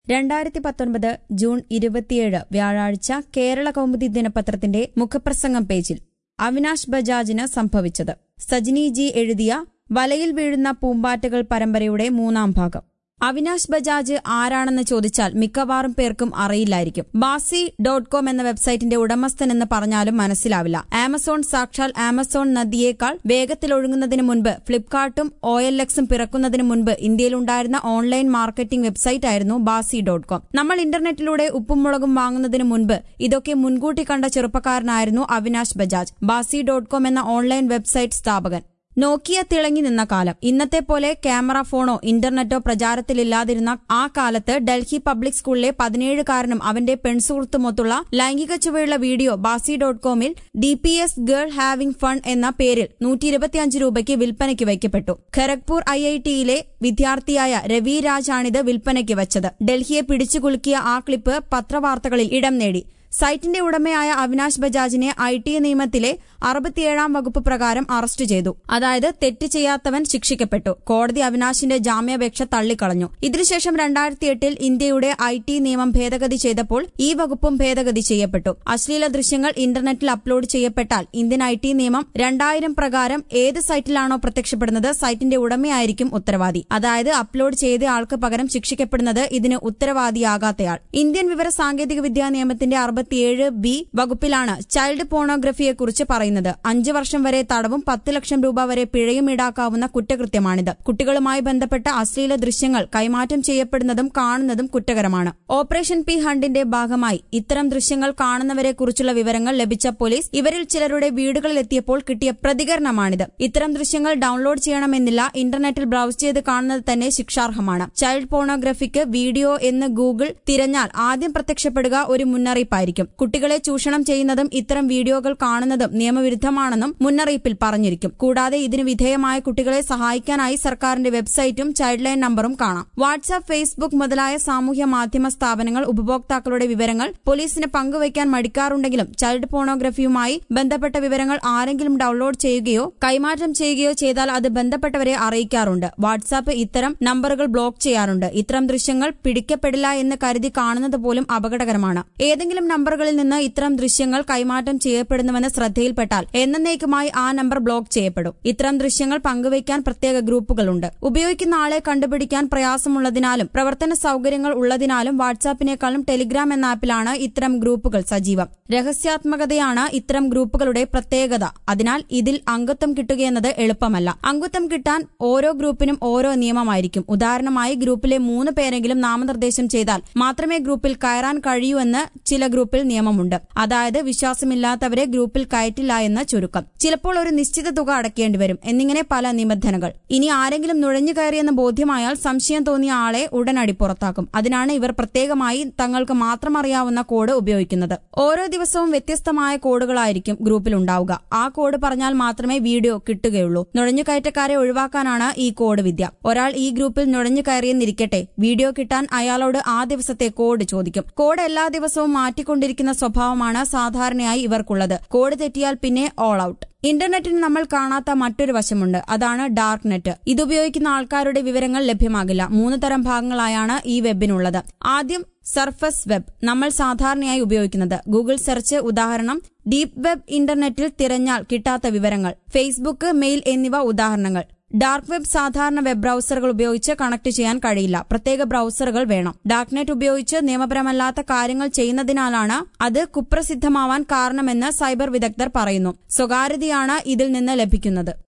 രണ്ടായിരത്തി പത്തൊൻപത് ജൂൺ ഇരുപത്തിയേഴ് വ്യാഴാഴ്ച കേരള കൗമുദി ദിനപത്രത്തിന്റെ മുഖപ്രസംഗം പേജിൽ അവിനാഷ് ബജാജിന് സംഭവിച്ചത് സജിനി ജി എഴുതിയ വലയിൽ വീഴുന്ന പൂമ്പാറ്റകൾ പരമ്പരയുടെ മൂന്നാം ഭാഗം അവിനാഷ് ബജാജ് ആരാണെന്ന് ചോദിച്ചാൽ മിക്കവാറും പേർക്കും അറിയില്ലായിരിക്കും ബാസി ഡോട്ട് കോം എന്ന വെബ്സൈറ്റിന്റെ ഉടമസ്ഥൻ എന്ന് പറഞ്ഞാലും മനസ്സിലാവില്ല ആമസോൺ സാക്ഷാൽ ആമസോൺ നദിയേക്കാൾ വേഗത്തിൽ ഒഴുകുന്നതിന് മുൻപ് ഫ്ലിപ്കാർട്ടും ഒ എൽ എക്സും പിറക്കുന്നതിന് മുൻപ് ഇന്ത്യയിലുണ്ടായിരുന്ന ഓൺലൈൻ മാർക്കറ്റിംഗ് വെബ്സൈറ്റ് ആയിരുന്നു ബാസി ഡോട്ട് കോം നമ്മൾ ഇന്റർനെറ്റിലൂടെ ഉപ്പും മുളകും വാങ്ങുന്നതിന് മുൻപ് ഇതൊക്കെ മുൻകൂട്ടി കണ്ട ചെറുപ്പക്കാരനായിരുന്നു Avinash Bajaj Baazee dot com എന്ന ഓൺലൈൻ വെബ്സൈറ്റ് സ്ഥാപകൻ നോക്കിയ തിളങ്ങി നിന്ന കാലം ഇന്നത്തെ പോലെ ക്യാമറ ഫോണോ ഇന്റർനെറ്റോ പ്രചാരത്തിലില്ലാതിരുന്ന ആ കാലത്ത് ഡൽഹി പബ്ലിക് സ്കൂളിലെ പതിനേഴുകാരനും അവന്റെ പെൺസുഹൃത്തുമൊത്തുള്ള ലൈംഗിക ചുവയുള്ള വീഡിയോ ബാസി ഡോട്ട് കോമിൽ D P S girl having fun എന്ന പേരിൽ നൂറ്റി ഇരുപത്തിയഞ്ച് രൂപയ്ക്ക് വിൽപ്പനയ്ക്ക് വയ്ക്കപ്പെട്ടു ഖരഗ്പൂർ ഐ ഐ ടിയിലെ വിദ്യാർത്ഥിയായ രവി രാജാണിത് വിൽപ്പനയ്ക്ക് വച്ചത് ഡൽഹിയെ പിടിച്ചുകുലുക്കിയ ആ ക്ലിപ്പ് പത്രവാർത്തകളിൽ ഇടം നേടി സൈറ്റിന്റെ ഉടമയായ അവിനാശ് ബജാജിനെ ഐ ടി നിയമത്തിലെ അറുപത്തിയേഴാം വകുപ്പ് പ്രകാരം അറസ്റ്റ് ചെയ്തു അതായത് തെറ്റ് ചെയ്യാത്തവൻ ശിക്ഷിക്കപ്പെട്ടു കോടതി അവിനാശിന്റെ ജാമ്യാപേക്ഷ തള്ളിക്കളഞ്ഞു ഇതിനുശേഷം രണ്ടായിരത്തി എട്ടിൽ ഇന്ത്യയുടെ ഐ ടി നിയമം ഭേദഗതി ചെയ്തപ്പോൾ ഈ വകുപ്പും ഭേദഗതി ചെയ്യപ്പെട്ടു അശ്ലീല ദൃശ്യങ്ങൾ ഇന്റർനെറ്റിൽ അപ്ലോഡ് ചെയ്യപ്പെട്ടാൽ ഇന്ത്യൻ ഐ ടി നിയമം രണ്ടായിരം പ്രകാരം ഏത് സൈറ്റിലാണോ പ്രത്യക്ഷപ്പെടുന്നത് സൈറ്റിന്റെ ഉടമയായിരിക്കും ഉത്തരവാദി അതായത് അപ്ലോഡ് ചെയ്ത ആൾക്ക് പകരം ശിക്ഷിക്കപ്പെടുന്നത് ഇതിന് ഉത്തരവാദിയാകാത്തയാൾ ഇന്ത്യൻ വിവര സാങ്കേതിക വിദ്യാ നിയമത്തിന്റെ അറുപത്തിയേഴ് ബി വകുപ്പിലാണ് ചൈൽഡ് പോണോഗ്രഫിയെക്കുറിച്ച് പറയുന്നത് അഞ്ച് വർഷം വരെ തടവും പത്ത് ലക്ഷം രൂപ വരെ പിഴയും ഈടാക്കാവുന്ന കുറ്റകൃത്യമാണിത് കുട്ടികളുമായി ബന്ധപ്പെട്ട അശ്ലീല ദൃശ്യങ്ങൾ കൈമാറ്റം ചെയ്യപ്പെടുന്നതും കാണുന്നതും കുറ്റകരമാണ് ഓപ്പറേഷൻ പി ഹണ്ടിന്റെ ഭാഗമായി ഇത്തരം ദൃശ്യങ്ങൾ കാണുന്നവരെക്കുറിച്ചുള്ള വിവരങ്ങൾ ലഭിച്ച പോലീസ് ഇവരിൽ ചിലരുടെ വീടുകളിലെത്തിയപ്പോൾ കിട്ടിയ പ്രതികരണമാണിത് ഇത്തരം ദൃശ്യങ്ങൾ ഡൌൺലോഡ് ചെയ്യണമെന്നില്ല ഇന്റർനെറ്റിൽ ബ്രൌസ് ചെയ്ത് കാണുന്നത് തന്നെ ശിക്ഷാർഹമാണ് ചൈൽഡ് പോണോഗ്രഫിക്ക് വീഡിയോ എന്ന് ഗൂഗിൾ തിരഞ്ഞാൽ ആദ്യം പ്രത്യക്ഷപ്പെടുക ഒരു മുന്നറിയിപ്പായിരിക്കും കുട്ടികളെ ചൂഷണം ചെയ്യുന്നതും ഇത്തരം വീഡിയോകൾ കാണുന്നതും നിയമവിരുദ്ധമാണെന്നും മുന്നറിയിപ്പിൽ പറഞ്ഞിരിക്കും കൂടാതെ ഇതിന് വിധേയമായ കുട്ടികളെ സഹായിക്കാനായി സർക്കാരിന്റെ വെബ്സൈറ്റും ചൈൽഡ് ലൈൻ നമ്പറും കാണാം വാട്സ്ആപ്പ് ഫേസ്ബുക്ക് മുതലായ സാമൂഹ്യ മാധ്യമ സ്ഥാപനങ്ങൾ ഉപഭോക്താക്കളുടെ വിവരങ്ങൾ പോലീസിന് പങ്കുവയ്ക്കാൻ മടിക്കാറുണ്ടെങ്കിലും ചൈൽഡ് പോണോഗ്രഫിയുമായി ബന്ധപ്പെട്ട വിവരങ്ങൾ ആരെങ്കിലും ഡൌൺലോഡ് ചെയ്യുകയോ കൈമാറ്റം ചെയ്യുകയോ ചെയ്താൽ അത് ബന്ധപ്പെട്ടവരെ അറിയിക്കാറുണ്ട് വാട്സ്ആപ്പ് ഇത്തരം നമ്പറുകൾ ബ്ലോക്ക് ചെയ്യാറുണ്ട് ഇത്തരം ദൃശ്യങ്ങൾ പിടിക്കപ്പെടില്ല എന്ന് കരുതി കാണുന്നത് പോലും അപകടകരമാണ് ഏതെങ്കിലും നമ്പറുകളിൽ നിന്ന് ഇത്തരം ദൃശ്യങ്ങൾ കൈമാറ്റം ചെയ്യപ്പെടുന്നുവെന്ന് ശ്രദ്ധയിൽപ്പെട്ടാൽ എന്നേക്കുമായി ആ നമ്പർ ബ്ലോക്ക് ചെയ്യപ്പെടും ഇത്തരം ദൃശ്യങ്ങൾ പങ്കുവയ്ക്കാൻ പ്രത്യേക ഗ്രൂപ്പുകളുണ്ട് ഉപയോഗിക്കുന്ന ആളെ കണ്ടുപിടിക്കാൻ പ്രയാസമുള്ളതിനാലും പ്രവർത്തന സൌകര്യങ്ങൾ ഉള്ളതിനാലും വാട്സാപ്പിനേക്കാളും ടെലിഗ്രാം എന്ന ആപ്പിലാണ് ഇത്തരം ഗ്രൂപ്പുകൾ സജീവം രഹസ്യാത്മകതയാണ് ഇത്തരം ഗ്രൂപ്പുകളുടെ പ്രത്യേകത അതിനാൽ ഇതിൽ അംഗത്വം കിട്ടുകയെന്നത് എളുപ്പമല്ല അംഗത്വം കിട്ടാൻ ഓരോ ഗ്രൂപ്പിനും ഓരോ നിയമമായിരിക്കും ഉദാഹരണമായി ഗ്രൂപ്പിലെ മൂന്ന് പേരെങ്കിലും നാമനിർദ്ദേശം ചെയ്താൽ മാത്രമേ ഗ്രൂപ്പിൽ കയറാൻ കഴിയൂ എന്ന് ചില ഗ്രൂപ്പിൽ നിയമമുണ്ട് അതായത് വിശ്വാസമില്ലാത്തവരെ ഗ്രൂപ്പിൽ കയറ്റില്ല എന്ന് ചുരുക്കം ചിലപ്പോൾ ഒരു നിശ്ചിത തുക അടയ്ക്കേണ്ടി വരും എന്നിങ്ങനെ പല നിബന്ധനകൾ ഇനി ആരെങ്കിലും നുഴഞ്ഞു കയറിയെന്ന് ബോധ്യമായാൽ സംശയം തോന്നിയ ആളെ ഉടനടി പുറത്താക്കും അതിനാണ് ഇവർ പ്രത്യേകമായി തങ്ങൾക്ക് മാത്രം അറിയാവുന്ന കോഡ് ഉപയോഗിക്കുന്നത് ഓരോ ദിവസവും വ്യത്യസ്തമായ കോഡുകളായിരിക്കും ഗ്രൂപ്പിൽ ഉണ്ടാവുക ആ കോഡ് പറഞ്ഞാൽ മാത്രമേ വീഡിയോ കിട്ടുകയുള്ളൂ നുഴഞ്ഞുകയറ്റക്കാരെ ഒഴിവാക്കാനാണ് ഈ കോഡ് വിദ്യ ഒരാൾ ഈ ഗ്രൂപ്പിൽ നുഴഞ്ഞു കയറിയെന്നിരിക്കട്ടെ വീഡിയോ കിട്ടാൻ അയാളോട് ആ ദിവസത്തെ കോഡ് ചോദിക്കും കോഡ് എല്ലാ ദിവസവും മാറ്റിക്കൊണ്ടിരിക്കുന്ന സ്വഭാവമാണ് സാധാരണയായി ഇവർക്കുള്ളത് കോഡ് തെറ്റിയാൽ പിന്നെ ഓൾ ഔട്ട് ഇന്റർനെറ്റിന് നമ്മൾ കാണാത്ത മറ്റൊരു വശമുണ്ട് അതാണ് ഡാർക്ക് നെറ്റ് ഇതുപയോഗിക്കുന്ന ആൾക്കാരുടെ വിവരങ്ങൾ ലഭ്യമാകില്ല മൂന്ന് തരം ഭാഗങ്ങളായാണ് ഈ വെബിനുള്ളത് ആദ്യം സർഫസ് വെബ് നമ്മൾ സാധാരണയായി ഉപയോഗിക്കുന്നത് ഗൂഗിൾ സെർച്ച് ഉദാഹരണം ഡീപ് വെബ് ഇന്റർനെറ്റിൽ തിരഞ്ഞാൽ കിട്ടാത്ത വിവരങ്ങൾ ഫേസ്ബുക്ക് മെയിൽ എന്നിവ ഉദാഹരണങ്ങൾ ഡാർക്ക് വെബ് സാധാരണ വെബ് ബ്രൌസറുകൾ ഉപയോഗിച്ച് കണക്ട് ചെയ്യാൻ കഴിയില്ല പ്രത്യേക ബ്രൌസറുകൾ വേണം ഡാർക്ക്നെറ്റ് ഉപയോഗിച്ച് നിയമപരമല്ലാത്ത കാര്യങ്ങൾ ചെയ്യുന്നതിനാലാണ് അത് കുപ്രസിദ്ധമാവാൻ കാരണമെന്ന് സൈബർ വിദഗ്ധർ പറയുന്നു സ്വകാര്യതയാണ് ഇതിൽ നിന്ന് ലഭിക്കുന്നത്